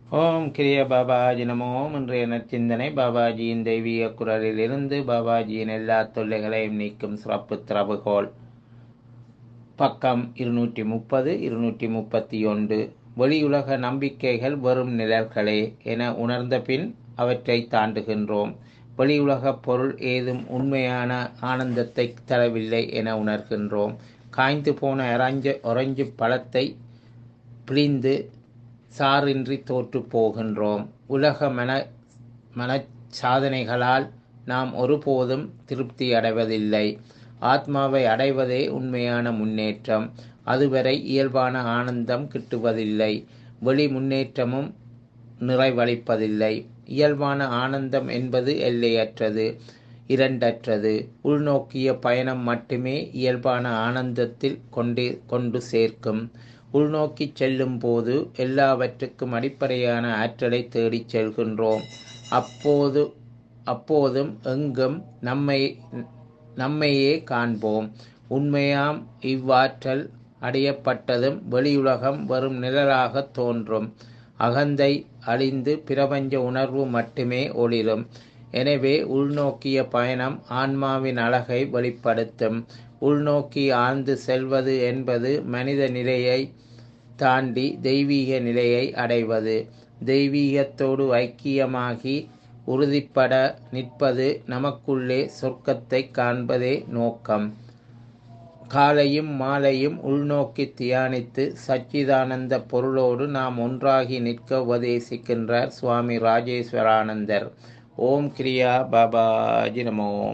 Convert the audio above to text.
ஓம் கிரிய பாபாஜி நமோ இன்றைய நற்சிந்தனை பாபாஜியின் தெய்வீக குரலிலிருந்து பாபாஜியின் எல்லா தொல்லைகளையும் நீக்கும் சிறப்பு திறவுகோல் பக்கம் இருநூற்றி முப்பது இருநூற்றி முப்பத்தி ஒன்று வெளியுலக நம்பிக்கைகள் வெறும் நிழல்களே என உணர்ந்த பின் அவற்றை தாண்டுகின்றோம் வெளியுலக பொருள் ஏதும் உண்மையான ஆனந்தத்தை தரவில்லை என உணர்கின்றோம் காய்ந்து போன அரஞ்ச ஒரஞ்சு பழத்தை பிழிந்து சாரின்றி தோற்று போகின்றோம் உலக மன மனச் சாதனைகளால் நாம் ஒருபோதும் திருப்தி அடைவதில்லை ஆத்மாவை அடைவதே உண்மையான முன்னேற்றம் அதுவரை இயல்பான ஆனந்தம் கிட்டுவதில்லை வெளி முன்னேற்றமும் நிறைவளிப்பதில்லை இயல்பான ஆனந்தம் என்பது எல்லையற்றது இரண்டற்றது உள்நோக்கிய பயணம் மட்டுமே இயல்பான ஆனந்தத்தில் கொண்டு கொண்டு சேர்க்கும் உள்நோக்கி செல்லும் போது எல்லாவற்றுக்கும் அடிப்படையான ஆற்றலை தேடிச் செல்கின்றோம் அப்போது அப்போதும் எங்கும் நம்மை நம்மையே காண்போம் உண்மையாம் இவ்வாற்றல் அடையப்பட்டதும் வெளியுலகம் வரும் நிழலாக தோன்றும் அகந்தை அழிந்து பிரபஞ்ச உணர்வு மட்டுமே ஒளிரும் எனவே உள்நோக்கிய பயணம் ஆன்மாவின் அழகை வெளிப்படுத்தும் உள்நோக்கி ஆழ்ந்து செல்வது என்பது மனித நிலையை தாண்டி தெய்வீக நிலையை அடைவது தெய்வீகத்தோடு ஐக்கியமாகி உறுதிப்பட நிற்பது நமக்குள்ளே சொர்க்கத்தை காண்பதே நோக்கம் காலையும் மாலையும் உள்நோக்கி தியானித்து சச்சிதானந்த பொருளோடு நாம் ஒன்றாகி நிற்க உபதேசிக்கின்றார் சுவாமி ராஜேஸ்வரானந்தர் ஓம் கிரியா பாபாஜி நமோ